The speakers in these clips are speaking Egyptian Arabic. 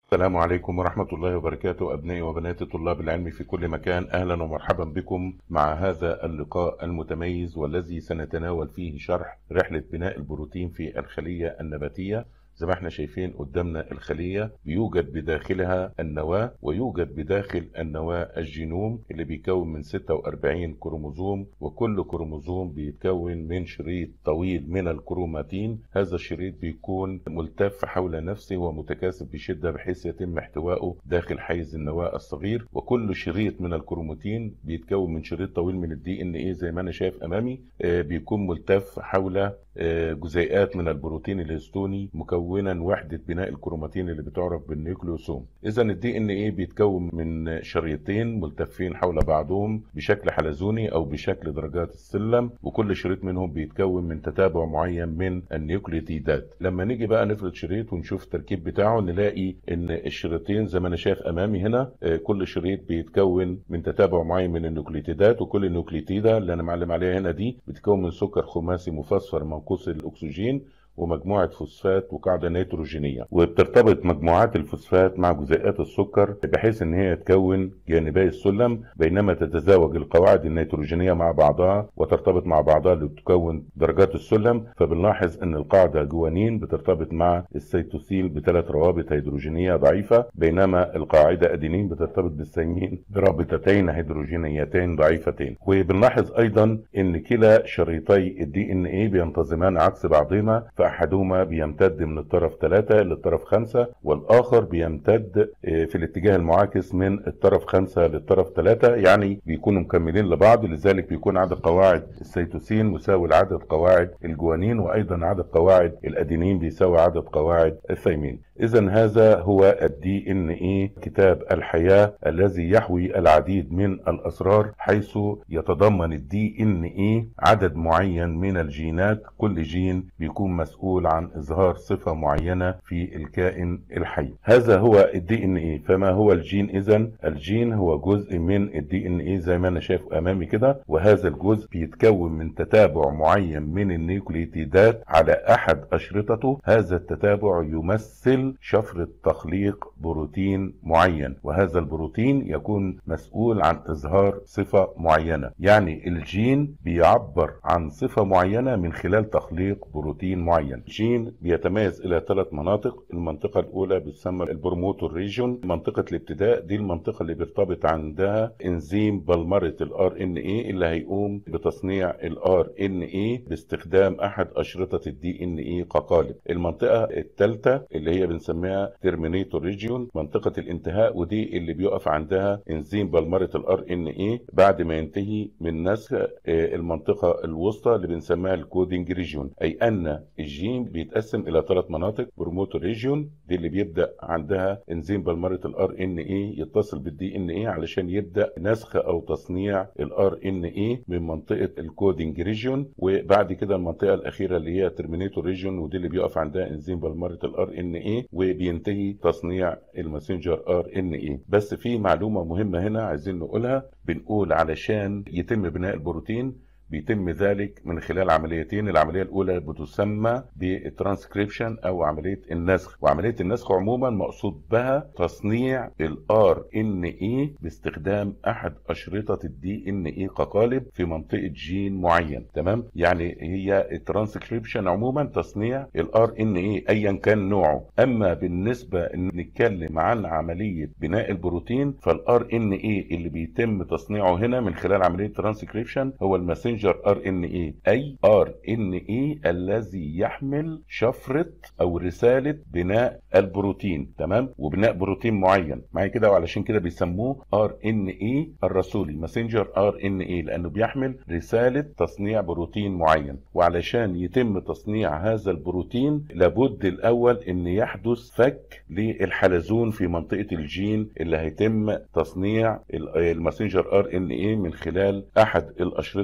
السلام عليكم ورحمة الله وبركاته أبنائي وبناتي طلاب العلم في كل مكان أهلا ومرحبا بكم مع هذا اللقاء المتميز والذي سنتناول فيه شرح رحلة بناء البروتين في الخلية النباتية زي ما احنا شايفين قدامنا الخلية بيوجد بداخلها النواة ويوجد بداخل النواة الجينوم اللي بيكون من 46 كروموزوم وكل كروموزوم بيتكون من شريط طويل من الكروماتين هذا الشريط بيكون ملتف حول نفسه ومتكاثف بشدة بحيث يتم احتوائه داخل حيز النواة الصغير وكل شريط من الكروماتين بيتكون من شريط طويل من الدي ان ايه زي ما انا شايف امامي آه، بيكون ملتف حول آه، جزيئات من البروتين الهستوني مكونا وحده بناء الكروماتين اللي بتعرف بالنيوكليوسوم اذا الدي ان ايه بيتكون من شريطين ملتفين حول بعضهم بشكل حلزوني او بشكل درجات السلم وكل شريط منهم بيتكون من تتابع معين من النيوكليوتيدات لما نيجي بقى نفرد شريط ونشوف التركيب بتاعه نلاقي ان الشريطين زي ما انا شايف امامي هنا آه، كل شريط بيتكون من تتابع معين من النيوكليوتيدات وكل نيوكليوتيده اللي انا معلم عليها هنا دي بتتكون من سكر خماسي مفسفر منقوص الاكسجين ومجموعة فوسفات وقاعدة نيتروجينية وبترتبط مجموعات الفوسفات مع جزيئات السكر بحيث ان هي تكون جانبي السلم بينما تتزاوج القواعد النيتروجينية مع بعضها وترتبط مع بعضها لتكون درجات السلم فبنلاحظ ان القاعدة جوانين بترتبط مع السيتوسيل بثلاث روابط هيدروجينية ضعيفة بينما القاعدة ادينين بترتبط بالثيمين برابطتين هيدروجينيتين ضعيفتين وبنلاحظ ايضا ان كلا شريطي الدي ان ايه بينتظمان عكس بعضهما فاحدهما بيمتد من الطرف 3 للطرف 5 والاخر بيمتد آه، في الاتجاه المعاكس من الطرف 5 للطرف 3 يعني بيكونوا مكملين لبعض لذلك بيكون عدد قواعد السيتوسين مساوي لعدد قواعد الجوانين وايضا عدد قواعد الادينين بيساوي عدد قواعد الثيمين اذا هذا هو الدي ان ايه كتاب الحياه الذي يحوي العديد من الاسرار حيث يتضمن الدي ان ايه عدد معين من الجينات كل جين بيكون مسؤول عن اظهار صفه معينه في الكائن الحي هذا هو الدي ان ايه فما هو الجين اذا الجين هو جزء من الدي ان ايه زي ما انا شايف امامي كده وهذا الجزء بيتكون من تتابع معين من النيوكليتيدات على احد اشرطته هذا التتابع يمثل شفرة تخليق بروتين معين وهذا البروتين يكون مسؤول عن اظهار صفة معينة يعني الجين بيعبر عن صفة معينة من خلال تخليق بروتين معين الجين بيتميز الى ثلاث مناطق المنطقة الاولى بتسمى البروموتور ريجون منطقة الابتداء دي المنطقة اللي بيرتبط عندها انزيم بلمرة الار ان اي اللي هيقوم بتصنيع الار ان اي باستخدام احد اشرطة الدي ان اي كقالب المنطقة الثالثة اللي هي بنسميها ترمينيتور ريجيون منطقة الانتهاء ودي اللي بيقف عندها انزيم بلمرة الار ان اي بعد ما ينتهي من نسخ آه، المنطقة الوسطى اللي بنسميها الكودينج ريجيون اي ان الجين بيتقسم الى ثلاث مناطق بروموتور ريجيون دي اللي بيبدا عندها انزيم بلمرة الار ان اي يتصل بالدي ان اي علشان يبدا نسخ او تصنيع الار ان اي من منطقة الكودينج ريجيون وبعد كده المنطقة الاخيرة اللي هي ترمينيتور ريجيون ودي اللي بيقف عندها انزيم بلمرة الار ان اي وبينتهي تصنيع الماسنجر ار ان اي بس في معلومة مهمة هنا عايزين نقولها بنقول علشان يتم بناء البروتين بيتم ذلك من خلال عمليتين العملية الأولى بتسمى بالترانسكريبشن أو عملية النسخ وعملية النسخ عموما مقصود بها تصنيع ال RNA باستخدام أحد أشرطة الدي ان اي كقالب في منطقة جين معين تمام يعني هي الترانسكريبشن عموما تصنيع ال RNA أيا كان نوعه أما بالنسبة إن نتكلم عن عملية بناء البروتين فال RNA اللي بيتم تصنيعه هنا من خلال عملية ترانسكريبشن هو الماسنجر ار ان اي اي ار ان اي الذي يحمل شفرة او رسالة بناء البروتين تمام وبناء بروتين معين معايا كده وعلشان كده بيسموه ار ان اي الرسولي ماسنجر ار ان اي لانه بيحمل رسالة تصنيع بروتين معين وعلشان يتم تصنيع هذا البروتين لابد الاول ان يحدث فك للحلزون في منطقة الجين اللي هيتم تصنيع الماسنجر ار ان اي من خلال احد الاشرطة بتاعته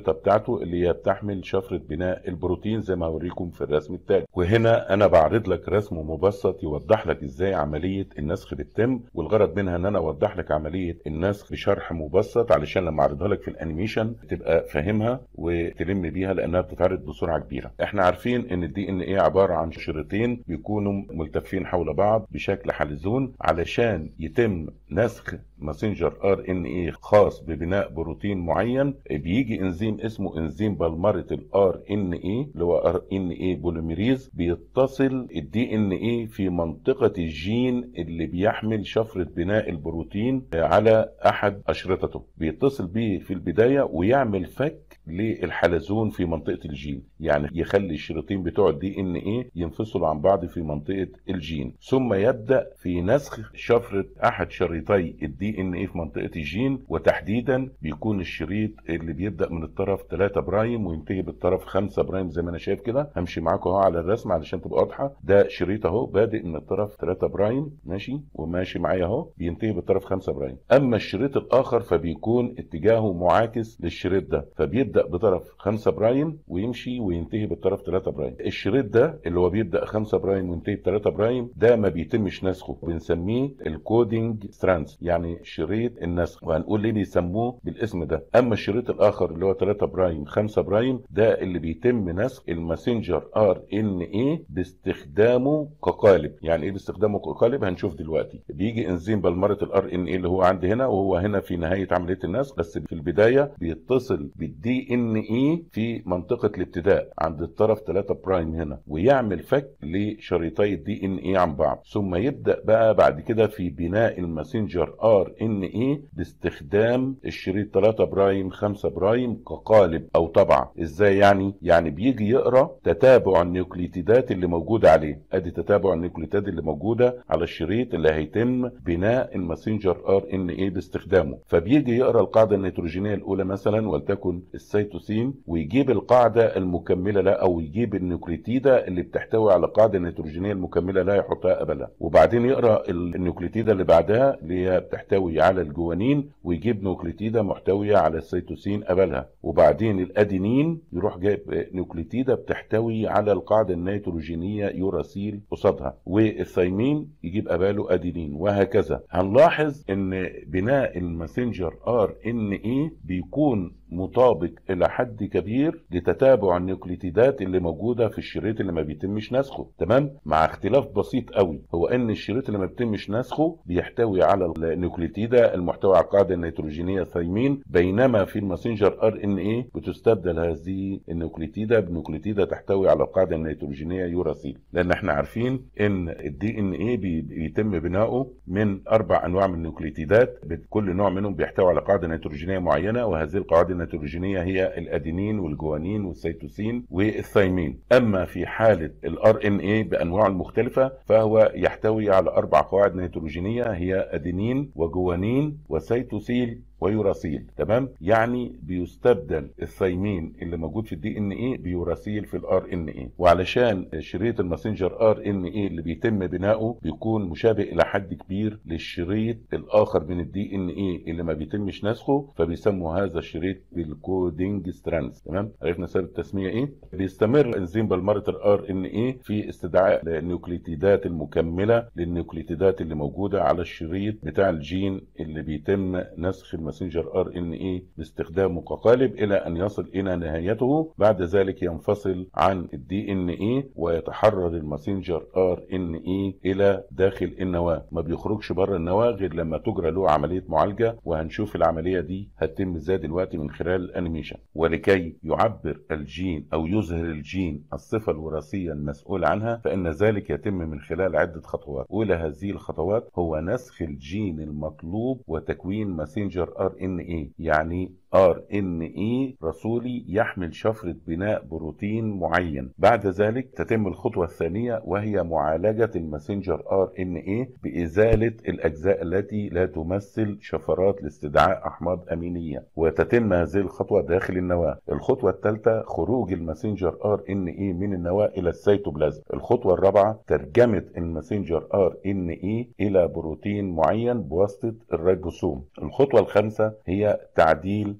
بتاعته اللي هي بتحمل شفرة بناء البروتين زي ما هوريكم في الرسم التالي وهنا انا بعرض لك رسم مبسط يوضح لك ازاي عملية النسخ بتتم والغرض منها ان انا اوضح لك عملية النسخ بشرح مبسط علشان لما اعرضها لك في الانيميشن تبقى فاهمها وتلم بيها لانها بتتعرض بسرعة كبيرة احنا عارفين ان الدي ان ايه عبارة عن شريطين بيكونوا ملتفين حول بعض بشكل حلزون علشان يتم نسخ ماسنجر ار ان اي خاص ببناء بروتين معين بيجي انزيم اسمه انزيم بلمره الار ان اي اللي هو ار ان اي بوليميريز بيتصل الدي ان اي في منطقه الجين اللي بيحمل شفره بناء البروتين على احد اشرطته بيتصل بيه في البدايه ويعمل فك للحلزون في منطقه الجين يعني يخلي الشريطين بتوع الدي ان ايه ينفصلوا عن بعض في منطقه الجين ثم يبدا في نسخ شفره احد شريطي الدي ان ايه في منطقه الجين وتحديدا بيكون الشريط اللي بيبدا من الطرف 3 برايم وينتهي بالطرف 5 برايم زي ما انا شايف كده همشي معاكم اهو على الرسم علشان تبقى واضحه ده شريط اهو بادئ من الطرف 3 برايم ماشي وماشي معايا اهو بينتهي بالطرف 5 برايم اما الشريط الاخر فبيكون اتجاهه معاكس للشريط ده فبيبدا بطرف 5 برايم ويمشي وينتهي بالطرف 3 برايم الشريط ده اللي هو بيبدا 5 برايم وينتهي ب 3 برايم ده ما بيتمش نسخه بنسميه الكودينج سترانس يعني شريط النسخ وهنقول ليه بيسموه بالاسم ده اما الشريط الاخر اللي هو 3 برايم 5 برايم ده اللي بيتم نسخ الماسنجر ار ان اي باستخدامه كقالب يعني ايه باستخدامه كقالب هنشوف دلوقتي بيجي انزيم بلمره الار ان اي اللي هو عندي هنا وهو هنا في نهايه عمليه النسخ بس في البدايه بيتصل بالدي ان اي في منطقه الابتداء عند الطرف 3 برايم هنا ويعمل فك لشريطي الدي ان اي عن بعض ثم يبدا بقى بعد كده في بناء الماسنجر ار ان اي باستخدام الشريط 3 برايم 5 برايم كقالب او طبعه ازاي يعني يعني بيجي يقرا تتابع النيوكليتيدات اللي موجوده عليه ادي تتابع النيوكليتيدات اللي موجوده على الشريط اللي هيتم بناء الماسنجر ار ان اي باستخدامه فبيجي يقرا القاعده النيتروجينيه الاولى مثلا ولتكن السيتوسين ويجيب القاعده المكمله لا او يجيب النيوكليتيده اللي بتحتوي على القاعده النيتروجينيه المكمله لا يحطها قبلها وبعدين يقرا النيوكليتيده اللي بعدها اللي هي بتحتوي على الجوانين ويجيب نيوكليتيده محتويه على السيتوسين قبلها وبعدين الادينين يروح جايب نيوكليتيده بتحتوي على القاعده النيتروجينيه يوراسيل قصادها والثيمين يجيب قباله ادينين وهكذا هنلاحظ ان بناء الماسنجر ار ان اي بيكون مطابق الى حد كبير لتتابع النيوكليتيدات اللي موجوده في الشريط اللي ما بيتمش نسخه تمام مع اختلاف بسيط قوي هو ان الشريط اللي ما بيتمش نسخه بيحتوي على النيوكليتيده المحتوى على القاعده النيتروجينيه ثيمين بينما في الماسنجر ار ان اي بتستبدل هذه النيوكليتيده بنيوكليتيده تحتوي على القاعده النيتروجينيه يوراسيل لان احنا عارفين ان الدي ان اي بيتم بناؤه من اربع انواع من النيوكليتيدات كل نوع منهم بيحتوي على قاعده نيتروجينيه معينه وهذه القواعد النيتروجينيه هي الادينين والجوانين والسيتوسين والثيمين اما في حاله الار ان اي بانواعه المختلفه فهو يحتوي على اربع قواعد نيتروجينيه هي ادينين وجوانين وسيتوسيل ويوراسيل تمام يعني بيستبدل الثيمين اللي موجود في الدي ان اي بيوراسيل في الار ان اي وعلشان شريط الماسنجر ار ان اي اللي بيتم بناؤه بيكون مشابه الى حد كبير للشريط الاخر من الدي ان اي اللي ما بيتمش نسخه فبيسموا هذا الشريط بالكودينج سترانز تمام عرفنا سبب التسميه ايه بيستمر انزيم بلمره الار ان اي في استدعاء النيوكليتيدات المكمله للنيوكليتيدات اللي موجوده على الشريط بتاع الجين اللي بيتم نسخ الماسنجر ار ان اي باستخدامه كقالب الى ان يصل الى نهايته بعد ذلك ينفصل عن الدي ان اي ويتحرر الماسنجر ار ان اي الى داخل النواه ما بيخرجش بره النواه غير لما تجرى له عمليه معالجه وهنشوف العمليه دي هتتم ازاي دلوقتي من خلال الانيميشن ولكي يعبر الجين او يظهر الجين الصفه الوراثيه المسؤول عنها فان ذلك يتم من خلال عده خطوات اولى هذه الخطوات هو نسخ الجين المطلوب وتكوين ماسنجر ار ان اي يعني ار ان اي رسولي يحمل شفرة بناء بروتين معين بعد ذلك تتم الخطوة الثانية وهي معالجة الماسنجر ار ان اي بإزالة الأجزاء التي لا تمثل شفرات لاستدعاء أحماض أمينية وتتم هذه الخطوة داخل النواة الخطوة الثالثة خروج الماسنجر ار ان اي من النواة إلى السيتوبلازم الخطوة الرابعة ترجمة الماسنجر ار ان اي إلى بروتين معين بواسطة الريبوسوم الخطوة الخامسة هي تعديل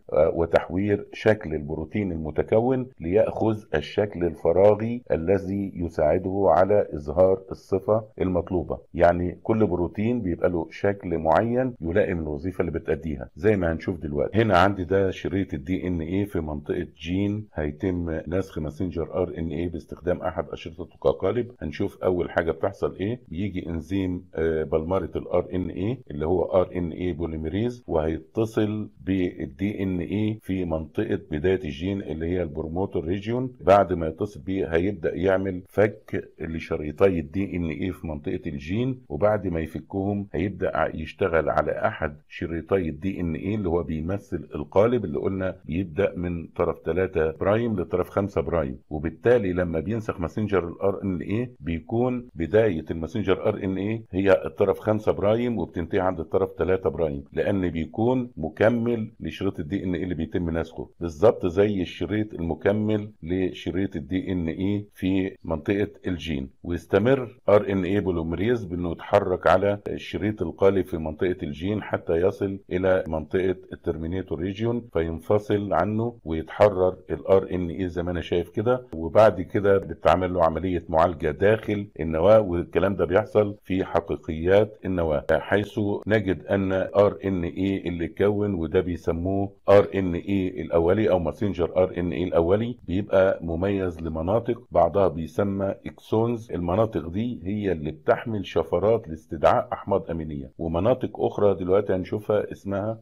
آه، وتحوير شكل البروتين المتكون ليأخذ الشكل الفراغي الذي يساعده على إظهار الصفة المطلوبة يعني كل بروتين بيبقى له شكل معين يلائم الوظيفة اللي بتأديها زي ما هنشوف دلوقتي هنا عندي ده شريط الدي ان ايه في منطقة جين هيتم نسخ ماسنجر ار ان ايه باستخدام احد اشرطة التقاقالب هنشوف اول حاجة بتحصل ايه بيجي انزيم آه، بلمرة الار ان ايه اللي هو ار ان ايه بوليميريز وهيتصل بالدي ان ايه في منطقة بداية الجين اللي هي البروموتور ريجيون بعد ما يتصل بيه هيبدأ يعمل فك لشريطي الدي ان ايه في منطقة الجين وبعد ما يفكهم هيبدأ يشتغل على احد شريطي الدي ان ايه اللي هو بيمثل القالب اللي قلنا بيبدأ من طرف 3 برايم لطرف 5 برايم وبالتالي لما بينسخ ماسنجر الار ان ايه بيكون بداية الماسنجر ار ان ايه هي الطرف 5 برايم وبتنتهي عند الطرف 3 برايم لان بيكون مكمل لشريط الدي ان ايه اللي بيتم نسخه بالظبط زي الشريط المكمل لشريط الدي ان ايه في منطقة الجين ويستمر ار ان ايه بوليمريز بانه يتحرك على الشريط القالب في منطقة الجين حتى يصل الى منطقة الترمينيتور ريجيون فينفصل عنه ويتحرر الار ان ايه زي ما انا شايف كده وبعد كده بتتعمل له عملية معالجة داخل النواة والكلام ده بيحصل في حقيقيات النواة حيث نجد ان ار ان ايه اللي اتكون وده بيسموه ار ان ايه الاولي او ماسنجر ار ان ايه الاولي بيبقى مميز لمناطق بعضها بيسمى اكسونز المناطق دي هي اللي بتحمل شفرات لاستدعاء احماض امينيه ومناطق اخرى دلوقتي هنشوفها اسمها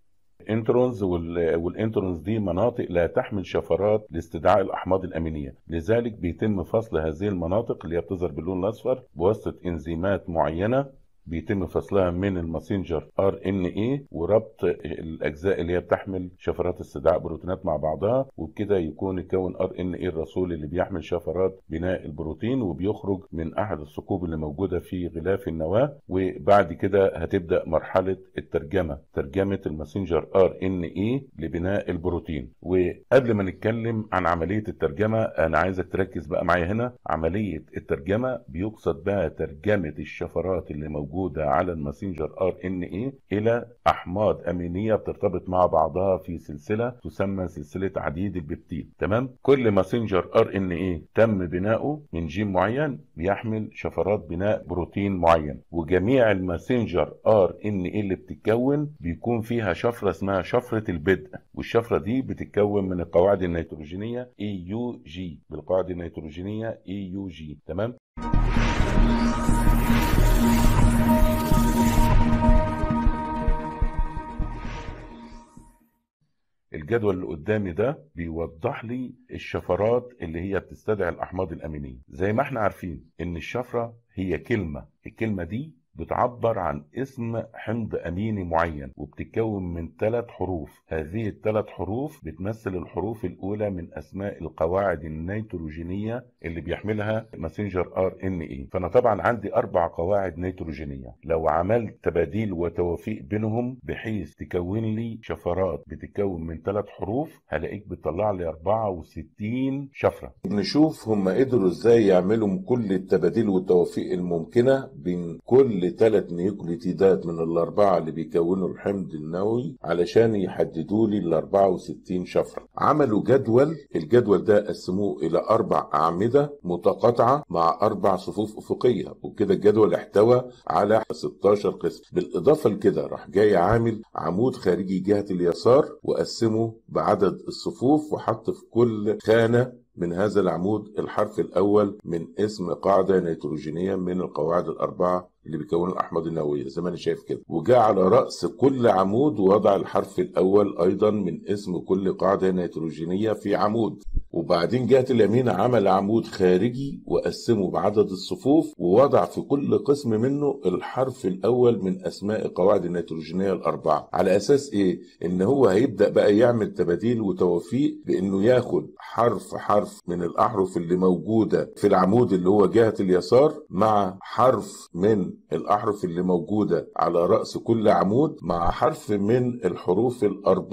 انترونز والانترونز دي مناطق لا تحمل شفرات لاستدعاء الاحماض الامينيه لذلك بيتم فصل هذه المناطق اللي هي بتظهر باللون الاصفر بواسطه انزيمات معينه بيتم فصلها من الماسنجر ار ان اي وربط الاجزاء اللي هي بتحمل شفرات استدعاء بروتينات مع بعضها وبكده يكون يكون ار ان اي الرسول اللي بيحمل شفرات بناء البروتين وبيخرج من احد الثقوب اللي موجوده في غلاف النواه وبعد كده هتبدا مرحله الترجمه ترجمه الماسنجر ار ان اي لبناء البروتين وقبل ما نتكلم عن عمليه الترجمه انا عايزك تركز بقى معايا هنا عمليه الترجمه بيقصد بها ترجمه الشفرات اللي موجوده موجودة على الماسنجر ار ان اي الى احماض امينية بترتبط مع بعضها في سلسلة تسمى سلسلة عديد البيبتيد تمام كل ماسنجر ار ان اي تم بناؤه من جين معين بيحمل شفرات بناء بروتين معين وجميع الماسنجر ار ان اي اللي بتتكون بيكون فيها شفرة اسمها شفرة البدء والشفرة دي بتتكون من القواعد النيتروجينية اي يو جي بالقواعد النيتروجينية اي يو جي تمام الجدول اللي قدامي ده بيوضح لي الشفرات اللي هي بتستدعي الاحماض الامينيه زي ما احنا عارفين ان الشفره هي كلمه الكلمه دي بتعبر عن اسم حمض اميني معين وبتتكون من ثلاث حروف هذه الثلاث حروف بتمثل الحروف الاولى من اسماء القواعد النيتروجينيه اللي بيحملها ماسنجر ار ان اي فانا طبعا عندي اربع قواعد نيتروجينيه لو عملت تباديل وتوافيق بينهم بحيث تكون لي شفرات بتتكون من ثلاث حروف هلاقيك بتطلع لي 64 شفره نشوف هم قدروا ازاي يعملوا كل التباديل والتوافيق الممكنه بين كل ثلاث نيوكليتيدات من الاربعه اللي بيكونوا الحمض النووي علشان يحددوا لي ال 64 شفره عملوا جدول الجدول ده قسموه الى اربع اعمده متقاطعه مع اربع صفوف افقيه وكده الجدول احتوى على 16 قسم بالاضافه لكده راح جاي عامل عمود خارجي جهه اليسار وقسمه بعدد الصفوف وحط في كل خانه من هذا العمود الحرف الأول من اسم قاعدة نيتروجينية من القواعد الأربعة اللي بيكونوا الأحماض النووية زي ما أنا شايف كده وجاء على رأس كل عمود وضع الحرف الأول أيضا من اسم كل قاعدة نيتروجينية في عمود وبعدين جهة اليمين عمل عمود خارجي وقسمه بعدد الصفوف ووضع في كل قسم منه الحرف الأول من أسماء القواعد النيتروجينية الأربعة على أساس إيه؟ إن هو هيبدأ بقى يعمل تباديل وتوافيق بإنه ياخد حرف حرف من الأحرف اللي موجودة في العمود اللي هو جهة اليسار مع حرف من الأحرف اللي موجودة على رأس كل عمود مع حرف من الحروف الأربعة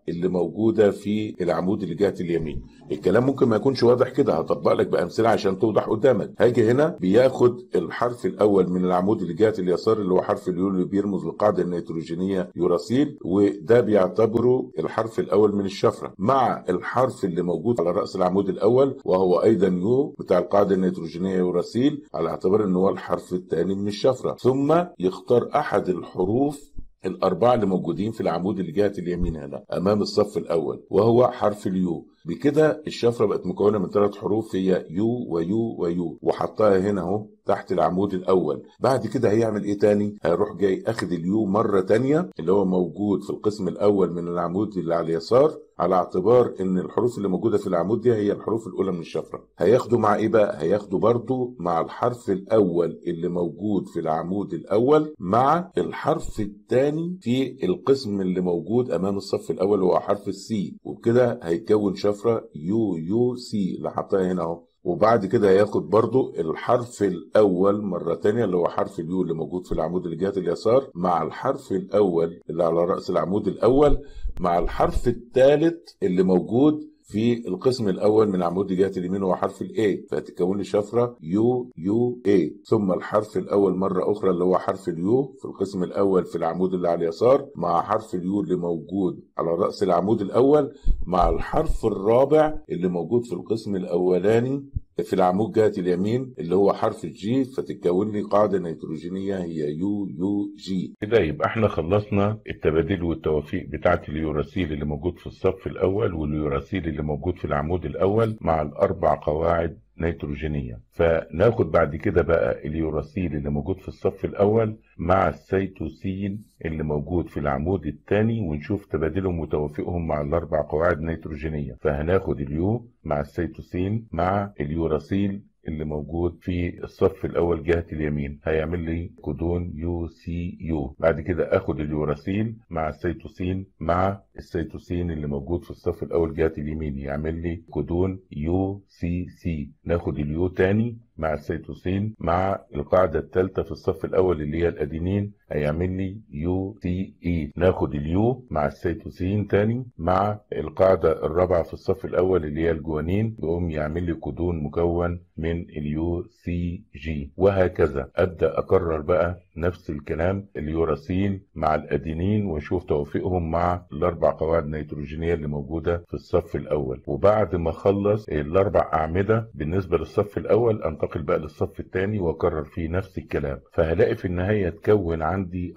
اللي موجوده في العمود اللي جهه اليمين الكلام ممكن ما يكونش واضح كده هطبق لك بامثله عشان توضح قدامك هاجي هنا بياخد الحرف الاول من العمود اللي جهه اليسار اللي هو حرف اليو اللي بيرمز للقاعده النيتروجينيه يوراسيل وده بيعتبره الحرف الاول من الشفره مع الحرف اللي موجود على راس العمود الاول وهو ايضا يو بتاع القاعده النيتروجينيه يوراسيل على اعتبار ان هو الحرف الثاني من الشفره ثم يختار احد الحروف الأربعة اللي موجودين في العمود اللي جهة اليمين هنا أمام الصف الأول وهو حرف اليو بكده الشفرة بقت مكونة من ثلاث حروف هي يو ويو ويو وحطها هنا اهو تحت العمود الأول بعد كده هيعمل إيه تاني؟ هيروح جاي أخد اليو مرة تانية اللي هو موجود في القسم الأول من العمود اللي على اليسار على اعتبار ان الحروف اللي موجوده في العمود دي هي الحروف الاولى من الشفره هياخده مع ايه بقى هياخده برضو مع الحرف الاول اللي موجود في العمود الاول مع الحرف الثاني في القسم اللي موجود امام الصف الاول وهو حرف السي وبكده هيكون شفره يو يو سي اللي حطها هنا اهو وبعد كده هياخد برضو الحرف الأول مرة تانية اللي هو حرف اليو اللي موجود في العمود اللي جهة اليسار مع الحرف الأول اللي على رأس العمود الأول مع الحرف الثالث اللي موجود في القسم الاول من عمود جهه اليمين هو حرف الاي فتكون لي شفره يو يو اي ثم الحرف الاول مره اخرى اللي هو حرف اليو في القسم الاول في العمود اللي على اليسار مع حرف اليو اللي موجود على راس العمود الاول مع الحرف الرابع اللي موجود في القسم الاولاني في العمود جهة اليمين اللي هو حرف الجي فتتكون لي قاعدة نيتروجينية هي يو يو جي كده يبقى احنا خلصنا التبادل والتوافيق بتاعة اليوراسيل اللي موجود في الصف الأول واليوراسيل اللي موجود في العمود الأول مع الأربع قواعد نيتروجينية فناخد بعد كده بقى اليوراسيل اللي موجود في الصف الأول مع السيتوسين اللي موجود في العمود الثاني ونشوف تبادلهم وتوافقهم مع الأربع قواعد نيتروجينية فهناخد اليو مع السيتوسين مع اليوراسيل اللي موجود في الصف الاول جهه اليمين هيعمل لي كودون يو سي يو بعد كده اخد اليوراسيل مع السيتوسين مع السيتوسين اللي موجود في الصف الاول جهه اليمين يعمل لي كودون يو سي سي ناخد اليو تاني مع السيتوسين مع القاعدة الثالثة في الصف الأول اللي هي الأدينين هيعمل لي يو سي إي ناخد اليو مع السيتوسين تاني مع القاعدة الرابعة في الصف الأول اللي هي الجوانين يقوم يعمل لي كودون مكون من اليو سي جي وهكذا أبدأ أكرر بقى نفس الكلام اليوراسين مع الأدينين وأشوف توافقهم مع الأربع قواعد نيتروجينية اللي موجودة في الصف الأول وبعد ما أخلص الأربع أعمدة بالنسبة للصف الأول انتقل بقى للصف الثاني واكرر فيه نفس الكلام فهلاقي في النهايه تكون عندي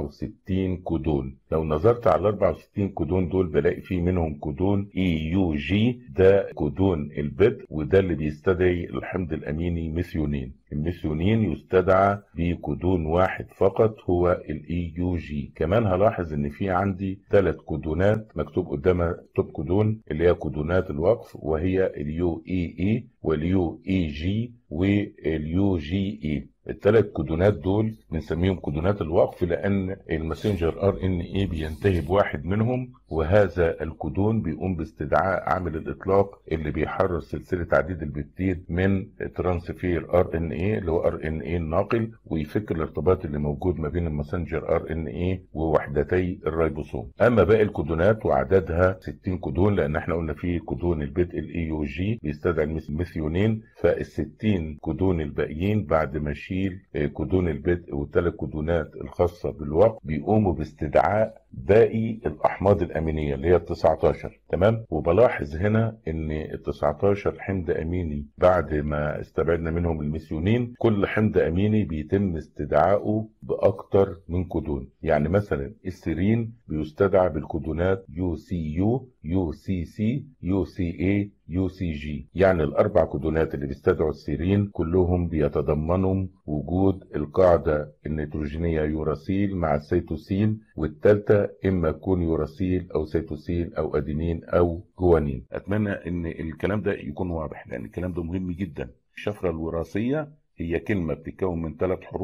64 كودون لو نظرت على ال 64 كودون دول بلاقي فيه منهم كودون اي يو جي ده كودون البدء وده اللي بيستدعي الحمض الاميني ميثيونين الميثيونين يستدعى بكودون واحد فقط هو الاي يو جي كمان هلاحظ ان في عندي ثلاث كودونات مكتوب قدامها توب كودون اللي هي كودونات الوقف وهي اليو اي اي واليو اي جي واليو جي اي الثلاث كودونات دول بنسميهم كودونات الوقف لان الماسنجر ار ان اي بينتهي بواحد منهم وهذا الكودون بيقوم باستدعاء عامل الاطلاق اللي بيحرر سلسله عديد البيبتيد من ترانسفير ار ان اي اللي هو ار ان اي الناقل ويفك الارتباط اللي موجود ما بين الماسنجر ار ان اي ووحدتي الريبوسوم اما باقي الكودونات وعددها 60 كودون لان احنا قلنا في كودون البدء الاي يو جي بيستدعي الميثيونين فال 60 كودون الباقيين بعد ما اشيل كودون البدء والثلاث كودونات الخاصه بالوقت بيقوموا باستدعاء باقي الاحماض الامينيه اللي هي ال 19 تمام وبلاحظ هنا ان ال 19 حمض اميني بعد ما استبعدنا منهم الميثيونين كل حمض اميني بيتم استدعائه باكتر من كودون يعني مثلا السيرين بيستدعى بالكودونات يو سي يو يو سي سي يو سي اي يو سي جي يعني الاربع كودونات اللي بيستدعوا السيرين كلهم بيتضمنوا وجود القاعده النيتروجينيه يوراسيل مع السيتوسين والثالثه اما يكون يوراسيل او سيتوسين او ادينين او جوانين اتمنى ان الكلام ده يكون واضح لان الكلام ده مهم جدا الشفره الوراثيه هي كلمه بتتكون من ثلاث حروف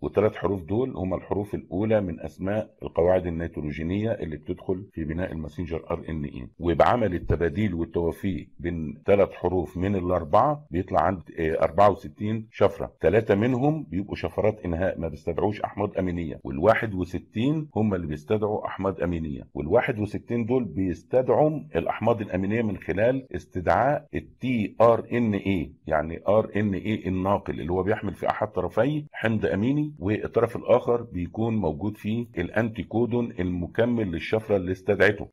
والثلاث حروف دول هم الحروف الاولى من اسماء القواعد النيتروجينيه اللي بتدخل في بناء الماسنجر ار ان اي وبعمل التباديل والتوافيق بين ثلاث حروف من الاربعه بيطلع عند آه، 64 شفره ثلاثه منهم بيبقوا شفرات انهاء ما بيستدعوش احماض امينيه وال61 هم اللي بيستدعوا احماض امينيه وال61 دول بيستدعوا الاحماض الامينيه من خلال استدعاء التي ار ان اي يعني ار ان اي الناقل اللي هو بيحمل في احد طرفي حمض اميني والطرف الاخر بيكون موجود فيه الانتي كودون المكمل للشفره اللي استدعته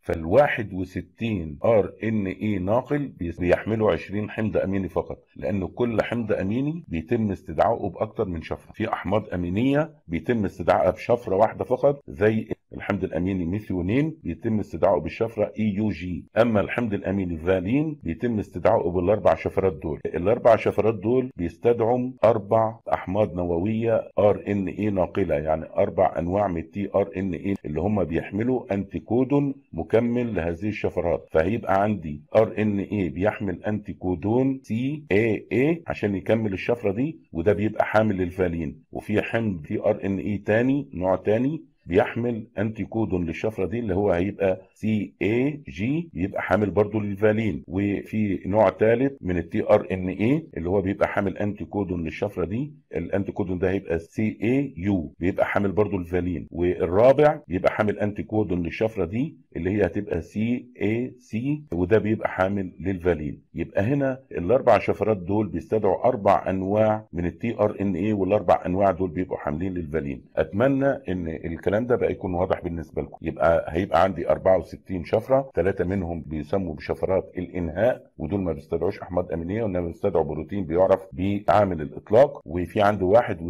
فال61 ار ان اي ناقل بيس- بيحملوا 20 حمض اميني فقط لان كل حمض اميني بيتم استدعائه باكثر من شفره في احماض امينيه بيتم استدعائها بشفره واحده فقط زي الحمض الاميني ميثيونين بيتم استدعائه بالشفره اي يو جي اما الحمض الاميني فالين بيتم استدعائه بالاربع شفرات دول الاربع شفرات دول بيستدعوا اربع احماض نوويه ار ان اي ناقله يعني اربع انواع من التي ار ان اي اللي هم بيحملوا انتي كودون مكمل لهذه الشفرات فهيبقى عندي ار ان اي بيحمل انتي كودون سي اي اي عشان يكمل الشفره دي وده بيبقى حامل للفالين وفي حمض تي ار ان اي تاني نوع تاني بيحمل انتي كودون للشفره دي اللي هو هيبقى سي اي جي بيبقى حامل برضو للفالين وفي نوع ثالث من التي ار ان اي اللي هو بيبقى حامل انتي كودون للشفره دي الانتي كودون ده هيبقى سي اي يو بيبقى حامل برضو الفالين والرابع بيبقى حامل انتي كودون للشفره دي اللي هي هتبقى سي اي سي وده بيبقى حامل للفالين يبقى هنا الاربع شفرات دول بيستدعوا اربع انواع من التي ار ان اي والاربع انواع دول بيبقوا حاملين للفالين اتمنى ان الكلام ده بقى يكون واضح بالنسبه لكم يبقى هيبقى عندي 64 شفره ثلاثه منهم بيسموا بشفرات الانهاء ودول ما بيستدعوش احماض امينيه وانما بيستدعوا بروتين بيعرف بعامل الاطلاق وفي عندي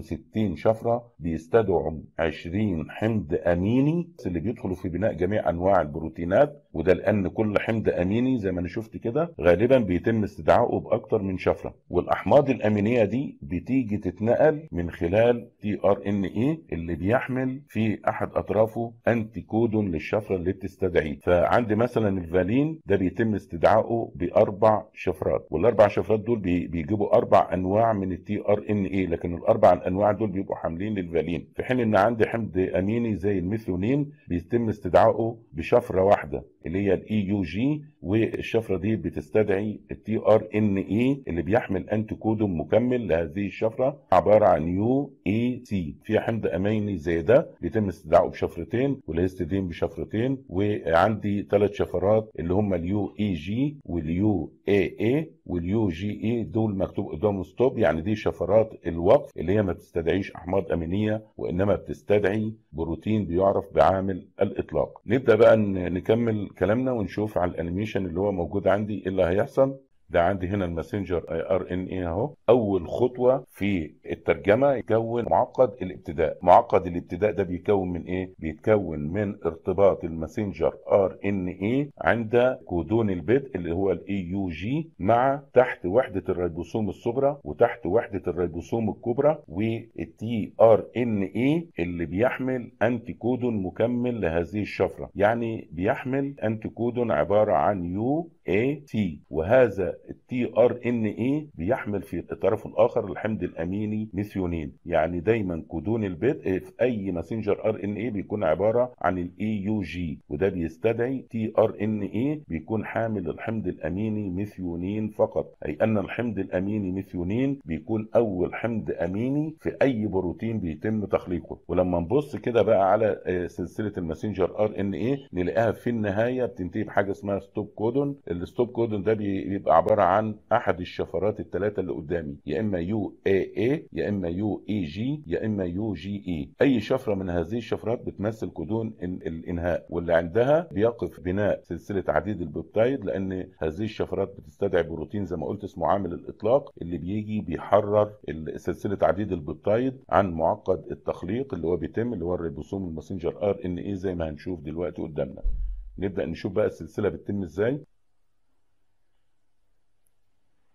61 شفره بيستدعوا 20 حمض اميني اللي بيدخلوا في بناء جميع انواع البروتينات وده لان كل حمض اميني زي ما انا شفت كده غالبا بيتم استدعائه باكتر من شفره والاحماض الامينيه دي بتيجي تتنقل من خلال تي ار ان اي اللي بيحمل في احد اطرافه انتي كودون للشفره اللي بتستدعيه فعندي مثلا الفالين ده بيتم استدعائه باربع شفرات والاربع شفرات دول بي- بيجيبوا اربع انواع من التي ار ان اي لكن الاربع انواع دول بيبقوا حاملين للفالين في حين ان عندي حمض اميني زي الميثيونين بيتم استدعائه بشفره واحده اللي هي الاي يو جي والشفره دي بتستدعي التي ار ان اي اللي بيحمل انتي كودون مكمل لهذه الشفره عباره عن يو اي سي في حمض اميني زي ده بيتم استدعائه بشفرتين والهيستidine بشفرتين وعندي ثلاث شفرات اللي هم اليو اي جي واليو اي اي واليو جي اي دول مكتوب قدامهم ستوب يعني دي شفرات الوقف اللي هي ما بتستدعيش احماض امينيه وانما بتستدعي بروتين بيعرف بعامل الاطلاق نبدا بقى ن- نكمل كلامنا ونشوف على الانيميشن اللي هو موجود عندي ايه اللي هيحصل ده عندي هنا الماسنجر ار ان اي اهو اول خطوه في الترجمه يكون معقد الابتداء معقد الابتداء ده بيكون من ايه بيتكون من ارتباط الماسنجر ار ان اي عند كودون البدء اللي هو الاي يو جي مع تحت وحده الريبوسوم الصغرى وتحت وحده الريبوسوم الكبرى والتي ار ان اي اللي بيحمل انتي كودون مكمل لهذه الشفره يعني بيحمل انتي كودون عباره عن يو اي تي وهذا التي ار ان اي بيحمل في الطرف الاخر الحمض الاميني ميثيونين يعني دايما كودون البدء في اي ماسنجر ار ان اي بيكون عباره عن الاي يو جي وده بيستدعي تي ار ان اي بيكون حامل الحمض الاميني ميثيونين فقط اي ان الحمض الاميني ميثيونين بيكون اول حمض اميني في اي بروتين بيتم تخليقه ولما نبص كده بقى على آه، سلسله الماسنجر ار ان اي نلاقيها في النهايه بتنتهي بحاجه اسمها ستوب كودون الستوب كودون ده بي- بيبقى عباره عن احد الشفرات الثلاثه اللي قدامي يا اما يو اي اي يا اما يو اي جي يا اما يو جي اي اي شفره من هذه الشفرات بتمثل كودون ال- الانهاء واللي عندها بيقف بناء سلسله عديد البيبتايد لان هذه الشفرات بتستدعي بروتين زي ما قلت اسمه عامل الاطلاق اللي بيجي بيحرر ال- سلسله عديد البيبتايد عن معقد التخليق اللي هو بيتم اللي هو الريبوسوم الماسنجر ار ان اي زي ما هنشوف دلوقتي قدامنا نبدا نشوف بقى السلسله بتتم ازاي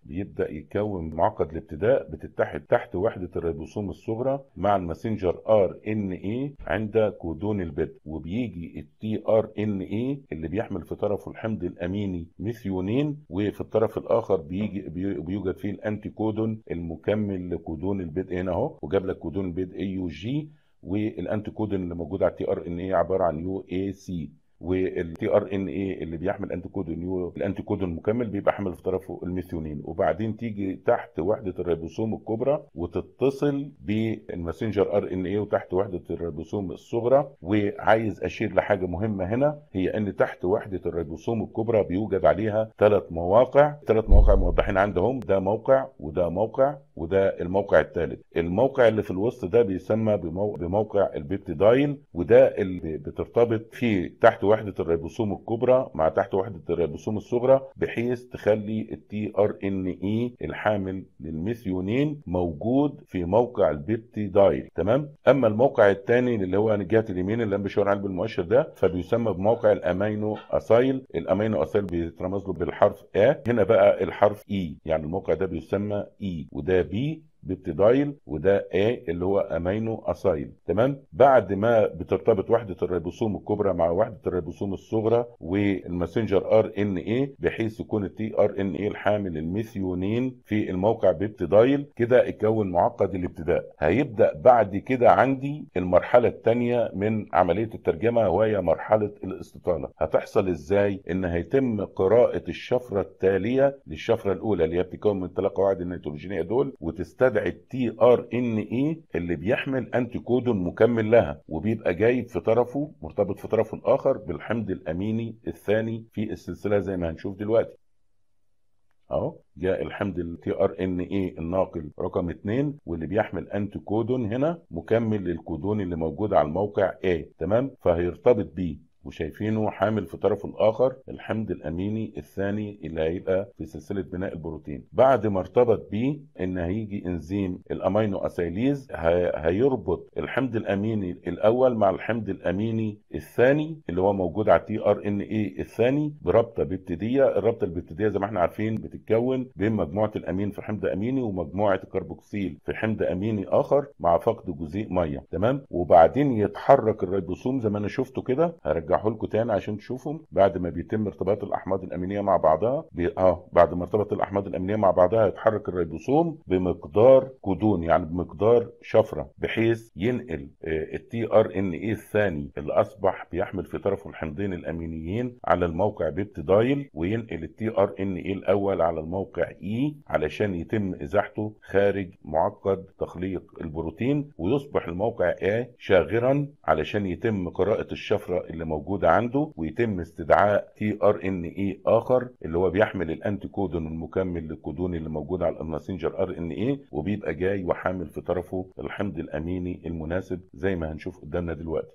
بيبدا يتكون معقد الابتداء بتتحد تحت وحده الريبوسوم الصغرى مع الماسنجر ار ان اي عند كودون البدء وبيجي التي ار ان اي اللي بيحمل في طرفه الحمض الاميني ميثيونين وفي الطرف الاخر بيجي بي- بيوجد فيه الانتي كودون المكمل لكودون البدء هنا اهو وجاب لك كودون البدء اي يو جي والانتي كودون اللي موجود على التي ار ان اي عباره عن يو اي سي والتي ار ان اي اللي بيحمل انتي كودون يو الانتي كودون المكمل بيبقى حامل في طرفه الميثيونين وبعدين تيجي تحت وحده الريبوسوم الكبرى وتتصل بالماسنجر ار ان اي وتحت وحده الريبوسوم الصغرى وعايز اشير لحاجه مهمه هنا هي ان تحت وحده الريبوسوم الكبرى بيوجد عليها ثلاث مواقع ثلاث مواقع موضحين عندهم ده موقع وده موقع وده الموقع الثالث الموقع اللي في الوسط ده بيسمى بمو... بموقع البيبتيدايل وده اللي بترتبط فيه تحت وحده الريبوسوم الكبرى مع تحت وحده الريبوسوم الصغرى بحيث تخلي التي ار ان اي الحامل للميثيونين موجود في موقع البيبتيدايل تمام اما الموقع الثاني اللي هو جهه اليمين اللي انا بشاور عليه بالمؤشر ده فبيسمى بموقع الامينو اسايل الامينو اسايل بيترمز له بالحرف A هنا بقى الحرف E يعني الموقع ده بيسمى E وده B بيبتيدايل وده A اللي هو امينو اسايل تمام بعد ما بترتبط وحده الريبوسوم الكبرى مع وحده الريبوسوم الصغرى والماسنجر ار ان اي بحيث يكون التي ار ان اي الحامل الميثيونين في الموقع بيبتيدايل كده اتكون معقد الابتداء هيبدا بعد كده عندي المرحله الثانيه من عمليه الترجمه وهي مرحله الاستطاله هتحصل ازاي ان هيتم قراءه الشفره التاليه للشفره الاولى اللي هي بتتكون من الثلاث قواعد النيتروجينيه دول وتستدعي التي ار ان اي اللي بيحمل انتي كودون مكمل لها وبيبقى جايب في طرفه مرتبط في طرفه الاخر بالحمض الاميني الثاني في السلسله زي ما هنشوف دلوقتي اهو جاء الحمض التي ار ان اي الناقل رقم 2 واللي بيحمل انتي كودون هنا مكمل للكودون اللي موجود على الموقع A تمام فهيرتبط بيه وشايفينه حامل في طرفه الاخر الحمض الاميني الثاني اللي هيبقى في سلسله بناء البروتين بعد ما ارتبط بيه ان هيجي انزيم الامينو اسيليز هي- هيربط الحمض الاميني الاول مع الحمض الاميني الثاني اللي هو موجود على التي ار ان اي الثاني بربطه بيبتيديه الربطه البيبتيديه زي ما احنا عارفين بتتكون بين مجموعه الامين في حمض اميني ومجموعه الكربوكسيل في حمض اميني اخر مع فقد جزيء ميه تمام وبعدين يتحرك الريبوسوم زي ما انا شفته كده هرجعه لكم تاني عشان تشوفوا بعد ما بيتم ارتباط الاحماض الامينيه مع بعضها بي... اه بعد ما ارتبط الاحماض الامينيه مع بعضها يتحرك الريبوسوم بمقدار كودون يعني بمقدار شفره بحيث ينقل التي ار ان اي الثاني اللي اصبح بيحمل في طرفه الحمضين الامينيين على الموقع بيبتيدايل وينقل التي ار ان اي الاول على الموقع اي علشان يتم ازاحته خارج معقد تخليق البروتين ويصبح الموقع A شاغرا علشان يتم قراءة الشفرة اللي موجودة عنده ويتم استدعاء تي ار ان اي اخر اللي هو بيحمل الانتي كودون المكمل للكودون اللي موجود على الماسنجر ار ان اي وبيبقى جاي وحامل في طرفه الحمض الاميني المناسب زي ما هنشوف قدامنا دلوقتي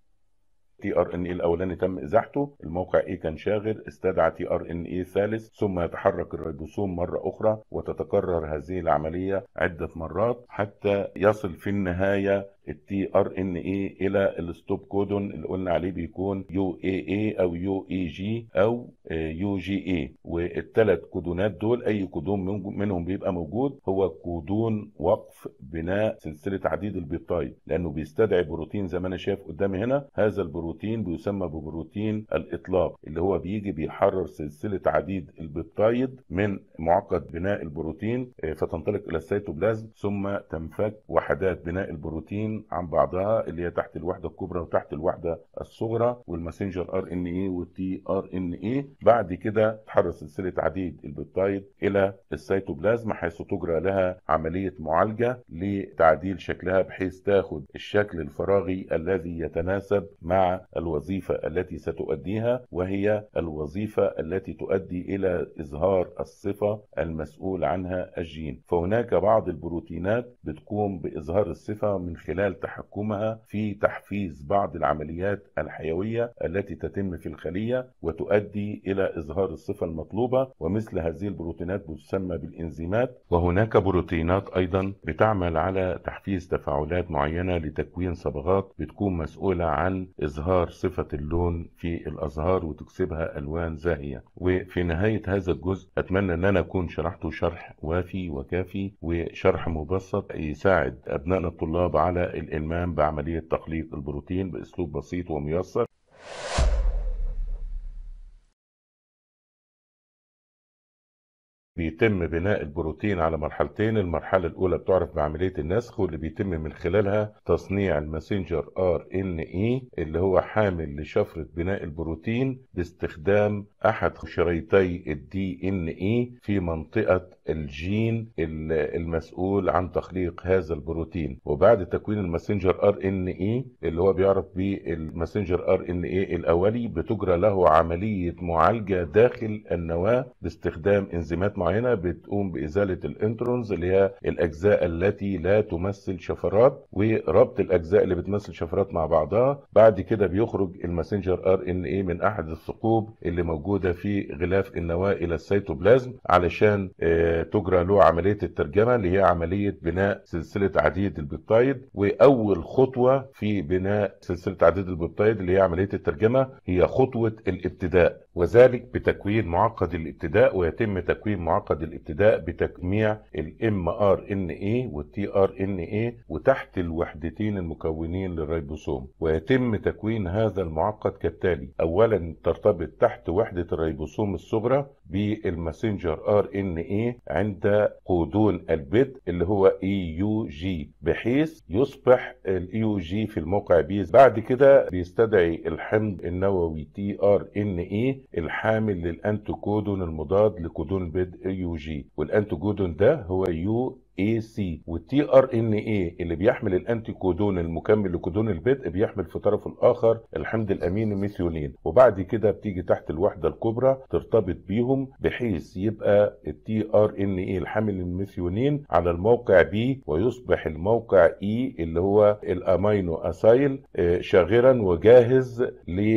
تي ار ان اي الاولاني تم ازاحته الموقع اي كان شاغر استدعى تي ار ان اي ثالث ثم يتحرك الريبوسوم مره اخرى وتتكرر هذه العمليه عده مرات حتى يصل في النهايه التي ار ان اي الى الستوب كودون اللي قلنا عليه بيكون يو اي اي او يو اي جي او يو جي اي والثلاث كودونات دول اي كودون منهم بيبقى موجود هو كودون وقف بناء سلسله عديد البيبتايد لانه بيستدعي بروتين زي ما انا شايف قدامي هنا هذا البروتين بيسمى ببروتين الاطلاق اللي هو بيجي بيحرر سلسله عديد البيبتايد من معقد بناء البروتين فتنطلق الى السيتوبلازم ثم تنفك وحدات بناء البروتين عن بعضها اللي هي تحت الوحده الكبرى وتحت الوحده الصغرى والماسنجر ار ان اي والتي ار ان اي بعد كده تحرر سلسله عديد البيبتايد الى السيتوبلازم حيث تجرى لها عمليه معالجه لتعديل شكلها بحيث تاخد الشكل الفراغي الذي يتناسب مع الوظيفه التي ستؤديها وهي الوظيفه التي تؤدي الى اظهار الصفه المسؤول عنها الجين فهناك بعض البروتينات بتقوم باظهار الصفه من خلال خلال تحكمها في تحفيز بعض العمليات الحيوية التي تتم في الخلية وتؤدي إلى إظهار الصفة المطلوبة ومثل هذه البروتينات تسمى بالإنزيمات وهناك بروتينات أيضا بتعمل على تحفيز تفاعلات معينة لتكوين صبغات بتكون مسؤولة عن إظهار صفة اللون في الأزهار وتكسبها ألوان زاهية وفي نهاية هذا الجزء أتمنى أن أنا أكون شرحته شرح وافي وكافي وشرح مبسط يساعد أبنائنا الطلاب على الإلمام بعملية تخليط البروتين بأسلوب بسيط وميسر بيتم بناء البروتين على مرحلتين المرحلة الأولى بتعرف بعملية النسخ واللي بيتم من خلالها تصنيع الماسنجر ار ان اي اللي هو حامل لشفرة بناء البروتين باستخدام أحد شريطي الدي ان اي في منطقة الجين المسؤول عن تخليق هذا البروتين وبعد تكوين الماسنجر ار ان اي اللي هو بيعرف بالماسنجر ار ان اي الأولي بتجرى له عملية معالجة داخل النواة باستخدام انزيمات معينه بتقوم بازاله الانترونز اللي هي الاجزاء التي لا تمثل شفرات وربط الاجزاء اللي بتمثل شفرات مع بعضها بعد كده بيخرج الماسنجر ار ان اي من احد الثقوب اللي موجوده في غلاف النواه الى السيتوبلازم علشان تجرى له عمليه الترجمه اللي هي عمليه بناء سلسله عديد البيبتايد واول خطوه في بناء سلسله عديد البيبتايد اللي هي عمليه الترجمه هي خطوه الابتداء وذلك بتكوين معقد الابتداء ويتم تكوين معقد الابتداء بتجميع الام ار ان اي والتي ار ان اي وتحت الوحدتين المكونين للريبوسوم ويتم تكوين هذا المعقد كالتالي اولا ترتبط تحت وحده الريبوسوم الصغرى بالماسنجر ار ان اي عند قودون البدء اللي هو اي يو جي بحيث يصبح الاي يو جي في الموقع بي بعد كده بيستدعي الحمض النووي تي ار ان اي الحامل للانتوكودون المضاد لكودون البدء يو جي والانتوكودون ده هو يو اي سي والتي ار ان اي اللي بيحمل الانتي كودون المكمل لكودون البدء بيحمل في طرفه الاخر الحمض الاميني ميثيونين وبعد كده بتيجي تحت الوحده الكبرى ترتبط بيهم بحيث يبقى التي ار ان اي الحامل الميثيونين على الموقع بي ويصبح الموقع اي اللي هو الامينو اسايل شاغرا وجاهز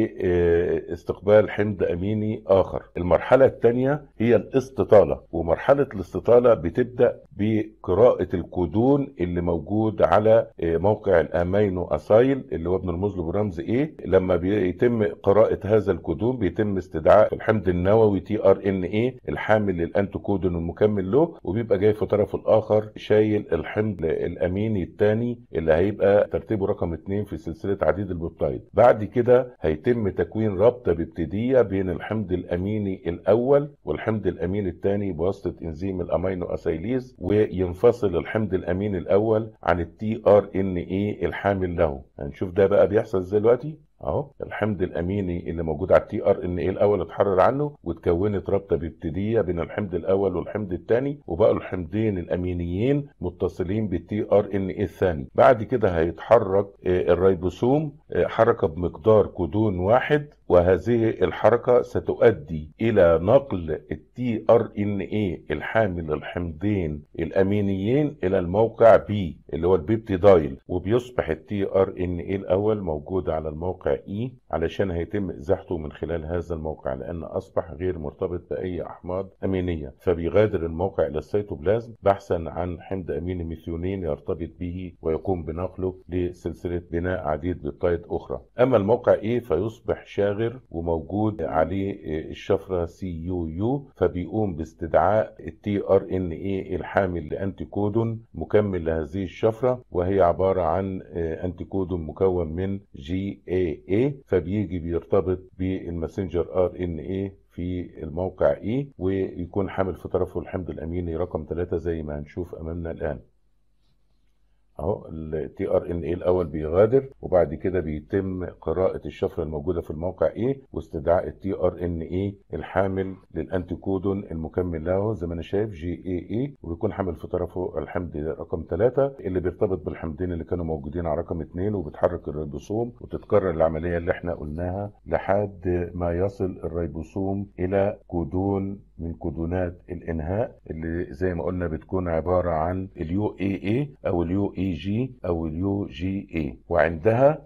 لاستقبال حمض اميني اخر المرحله الثانيه هي الاستطاله ومرحله الاستطاله بتبدا بقراءة الكودون اللي موجود على موقع الامينو اسايل اللي هو بنرمز له برمز ايه لما بيتم قراءة هذا الكودون بيتم استدعاء الحمض النووي تي ار ان ايه الحامل للانتوكودون المكمل له وبيبقى جاي في طرفه الاخر شايل الحمض الاميني الثاني اللي هيبقى ترتيبه رقم 2 في سلسلة عديد البيبتايد بعد كده هيتم تكوين رابطة بيبتيدية بين الحمض الاميني الاول والحمض الاميني الثاني بواسطة انزيم الامينو اسايليز وينفصل الحمض الامين الاول عن التي ار ان اي الحامل له هنشوف ده بقى بيحصل ازاي دلوقتي اهو الحمض الاميني اللي موجود على التي ار ان اي الاول اتحرر عنه وتكونت رابطه بيبتيديه بين الحمض الاول والحمض الثاني وبقوا الحمضين الامينيين متصلين بالتي ار ان اي الثاني بعد كده هيتحرك الريبوسوم حركه بمقدار كودون واحد وهذه الحركه ستؤدي الى نقل التي ار ان اي الحامل الحمضين الامينيين الى الموقع بي اللي هو البيبتيدايل وبيصبح التي ار ان اي الاول موجود على الموقع اي علشان هيتم ازاحته من خلال هذا الموقع لان اصبح غير مرتبط باي احماض امينيه فبيغادر الموقع الى السيتوبلازم بحثا عن حمض اميني ميثيونين يرتبط به ويقوم بنقله لسلسله بناء عديد بيبتايد اخرى اما الموقع اي فيصبح شاغر وموجود عليه الشفره سي يو يو فبيقوم باستدعاء التي ار ان اي الحامل لانتي كودون مكمل لهذه الشفره وهي عباره عن انتي كودون مكون من جي اي اي فبيجي بيرتبط بالماسنجر ار ان اي في الموقع اي ويكون حامل في طرفه الحمض الاميني رقم 3 زي ما هنشوف امامنا الان اهو التي ار ان اي الاول بيغادر وبعد كده بيتم قراءه الشفره الموجوده في الموقع اي واستدعاء التي ار ان اي الحامل للانتي كودون المكمل له زي ما انا شايف جي اي اي ويكون حامل في طرفه الحمض رقم 3 اللي بيرتبط بالحمضين اللي كانوا موجودين على رقم 2 وبتحرك الريبوسوم وتتكرر العمليه اللي احنا قلناها لحد ما يصل الريبوسوم الى كودون من كودونات الانهاء اللي زي ما قلنا بتكون عباره عن اليو اي اي او اليو اي جي او اليو جي اي وعندها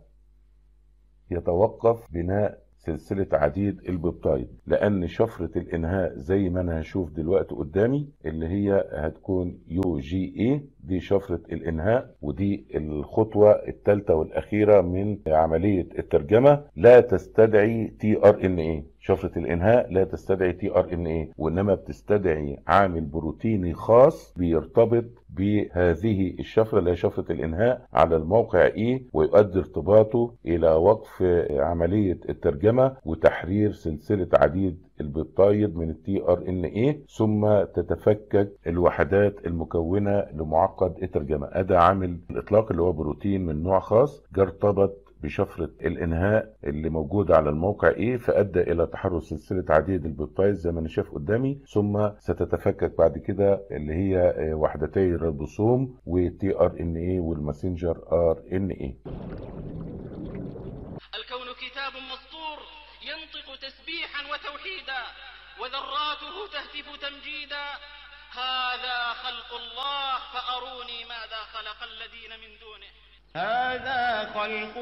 يتوقف بناء سلسلة عديد البيبتايد لأن شفرة الإنهاء زي ما أنا هشوف دلوقتي قدامي اللي هي هتكون يو جي اي دي شفرة الإنهاء ودي الخطوة الثالثة والأخيرة من عملية الترجمة لا تستدعي تي ار ان اي شفرة الإنهاء لا تستدعي تي ار ان اي وإنما بتستدعي عامل بروتيني خاص بيرتبط بهذه الشفرة اللي هي شفرة الإنهاء على الموقع اي ويؤدي ارتباطه إلى وقف عملية الترجمة وتحرير سلسلة عديد البيبتايد من التي ار ان اي ثم تتفكك الوحدات المكونه لمعقد الترجمه ادى عامل الاطلاق اللي هو بروتين من نوع خاص جه ارتبط بشفرة الإنهاء اللي موجودة على الموقع إيه فأدى إلى تحرر سلسلة عديد البيبتايد زي ما أنا شايف قدامي ثم ستتفكك بعد كده اللي هي وحدتي الريبوسوم والتي ار ان اي والماسنجر ار ان اي الكون كتاب مسطور ينطق تسبيحا وتوحيدا وذراته تهتف تمجيدا هذا خلق الله فأروني ماذا خلق الذين من دونه هذا خلق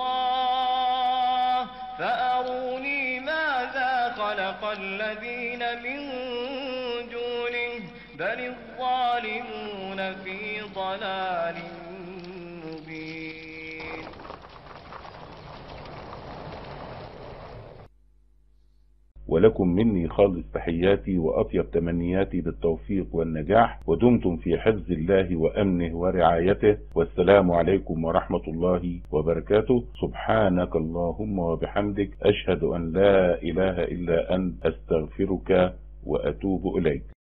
الله فأروني ماذا خلق الذين من دونه بل الظالمون في ضلال مبين ولكم مني خالص تحياتي وأطيب تمنياتي بالتوفيق والنجاح ودمتم في حفظ الله وأمنه ورعايته والسلام عليكم ورحمة الله وبركاته سبحانك اللهم وبحمدك أشهد أن لا إله إلا أنت أستغفرك وأتوب إليك